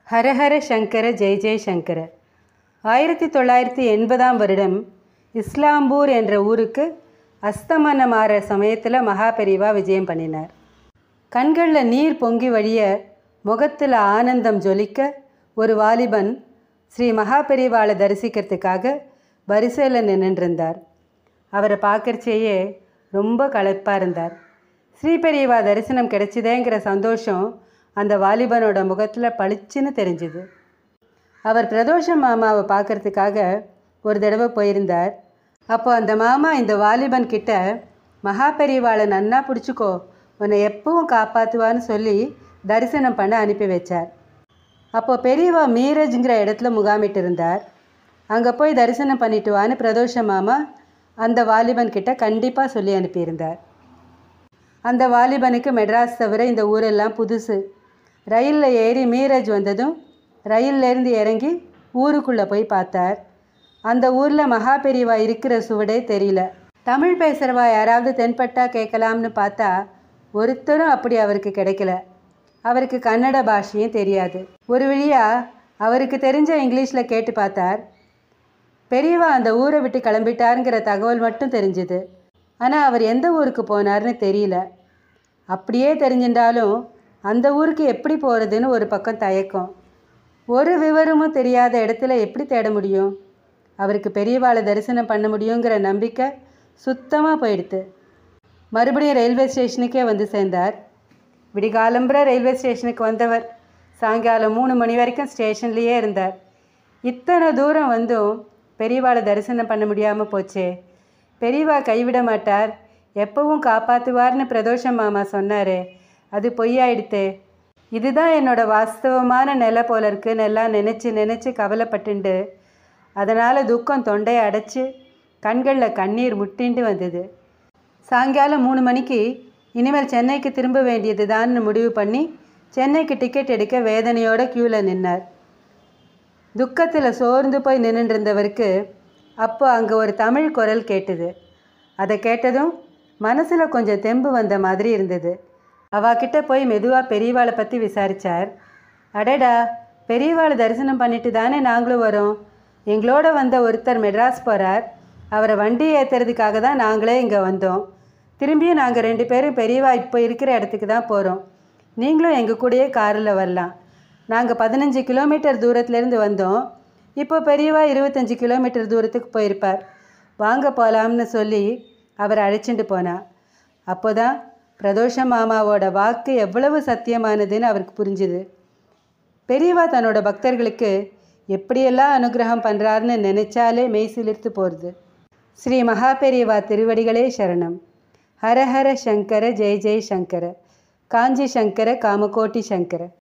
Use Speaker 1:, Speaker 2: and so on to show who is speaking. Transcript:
Speaker 1: ஹரஹர சங்கர ஜெய் ஜெய் சங்கர ஆயிரத்தி தொள்ளாயிரத்தி எண்பதாம் வருடம் இஸ்லாம்பூர் என்ற ஊருக்கு அஸ்தமனமாற சமயத்தில் மகாபெரிவா விஜயம் பண்ணினார் கண்களில் நீர் பொங்கி வழிய முகத்தில் ஆனந்தம் ஜொலிக்க ஒரு வாலிபன் ஸ்ரீ மகாபெரிவாளை தரிசிக்கிறதுக்காக வரிசையில் நின்றுருந்தார் அவரை பார்க்கறச்சேயே ரொம்ப களைப்பாக இருந்தார் ஸ்ரீபெரியவா தரிசனம் கிடைச்சிதேங்கிற சந்தோஷம் அந்த வாலிபனோட முகத்தில் பளிச்சுன்னு தெரிஞ்சுது அவர் பிரதோஷ மாமாவை பார்க்கறதுக்காக ஒரு தடவை போயிருந்தார் அப்போ அந்த மாமா இந்த வாலிபன் கிட்ட மகாபெரிவாளை நன்னா பிடிச்சிக்கோ உன்னை எப்பவும் காப்பாற்றுவான்னு சொல்லி தரிசனம் பண்ண அனுப்பி வச்சார் அப்போ பெரியவா மீரஜ்ங்கிற இடத்துல முகாமிட்டு இருந்தார் அங்கே போய் தரிசனம் பண்ணிட்டு வான்னு பிரதோஷ மாமா அந்த வாலிபன் கிட்ட கண்டிப்பாக சொல்லி அனுப்பியிருந்தார் அந்த வாலிபனுக்கு மெட்ராஸ் தவிர இந்த ஊரெல்லாம் புதுசு ரயிலில் ஏறி மீரஜ் வந்ததும் ரயில்லேருந்து இறங்கி ஊருக்குள்ளே போய் பார்த்தார் அந்த ஊரில் மகாபெரிவா இருக்கிற சுவடே தெரியல தமிழ் பேசுகிறவா யாராவது தென்பட்டா கேட்கலாம்னு பார்த்தா ஒருத்தரும் அப்படி அவருக்கு கிடைக்கல அவருக்கு கன்னட பாஷையும் தெரியாது ஒரு வழியாக அவருக்கு தெரிஞ்ச இங்கிலீஷில் கேட்டு பார்த்தார் பெரியவா அந்த ஊரை விட்டு கிளம்பிட்டாருங்கிற தகவல் மட்டும் தெரிஞ்சுது ஆனால் அவர் எந்த ஊருக்கு போனார்னு தெரியல அப்படியே தெரிஞ்சிருந்தாலும் அந்த ஊருக்கு எப்படி போகிறதுன்னு ஒரு பக்கம் தயக்கம் ஒரு விவரமும் தெரியாத இடத்துல எப்படி தேட முடியும் அவருக்கு பெரியவாளை தரிசனம் பண்ண முடியுங்கிற நம்பிக்கை சுத்தமாக போயிடுத்து மறுபடியும் ரயில்வே ஸ்டேஷனுக்கே வந்து சேர்ந்தார் விடிகாலம்புற ரயில்வே ஸ்டேஷனுக்கு வந்தவர் சாயங்காலம் மூணு மணி வரைக்கும் ஸ்டேஷன்லேயே இருந்தார் இத்தனை தூரம் வந்தும் பெரியவாளை தரிசனம் பண்ண முடியாமல் போச்சே பெரியவா கைவிட மாட்டார் எப்பவும் காப்பாற்றுவார்னு பிரதோஷம் மாமா சொன்னாரே அது பொய்யாயிடுத்தே இதுதான் என்னோட வாஸ்தவமான நிலை போல இருக்குன்னு எல்லாம் நினச்சி நினச்சி கவலைப்பட்டுண்டு அதனால் துக்கம் தொண்டையை அடைச்சி கண்களில் கண்ணீர் முட்டிண்டு வந்தது சாயங்காலம் மூணு மணிக்கு இனிமேல் சென்னைக்கு திரும்ப வேண்டியது தான்னு முடிவு பண்ணி சென்னைக்கு டிக்கெட் எடுக்க வேதனையோட க்யூவில் நின்னார் துக்கத்தில் சோர்ந்து போய் நின்றுருந்தவருக்கு அப்போ அங்கே ஒரு தமிழ் குரல் கேட்டுது அதை கேட்டதும் மனசில் கொஞ்சம் தெம்பு வந்த மாதிரி இருந்தது அவாக்கிட்ட போய் மெதுவாக பெரியவாளை பற்றி விசாரித்தார் அடடா பெரியவாளை தரிசனம் பண்ணிட்டு தானே நாங்களும் வரோம் எங்களோட வந்த ஒருத்தர் மெட்ராஸ் போகிறார் அவரை வண்டி ஏற்றுறதுக்காக தான் நாங்களே இங்கே வந்தோம் திரும்பியும் நாங்கள் ரெண்டு பேரும் பெரியவா இப்போ இருக்கிற இடத்துக்கு தான் போகிறோம் நீங்களும் எங்கள் கூடயே காரில் வரலாம் நாங்கள் பதினஞ்சு கிலோமீட்டர் தூரத்துலேருந்து வந்தோம் இப்போ பெரியவா இருபத்தஞ்சி கிலோமீட்டர் தூரத்துக்கு போயிருப்பார் வாங்க போகலாம்னு சொல்லி அவர் அழைச்சிட்டு போனா அப்போ தான் பிரதோஷ மாமாவோட வாக்கு எவ்வளவு சத்தியமானதுன்னு அவருக்கு புரிஞ்சுது பெரியவா தன்னோட பக்தர்களுக்கு எப்படியெல்லாம் அனுகிரகம் பண்ணுறாருன்னு நினச்சாலே மெய் சிலிர்த்து போகிறது ஸ்ரீ மகாபெரியவா திருவடிகளே சரணம் ஹரஹர சங்கர ஜெய் ஜெய் சங்கர காஞ்சி சங்கர காமகோட்டி சங்கர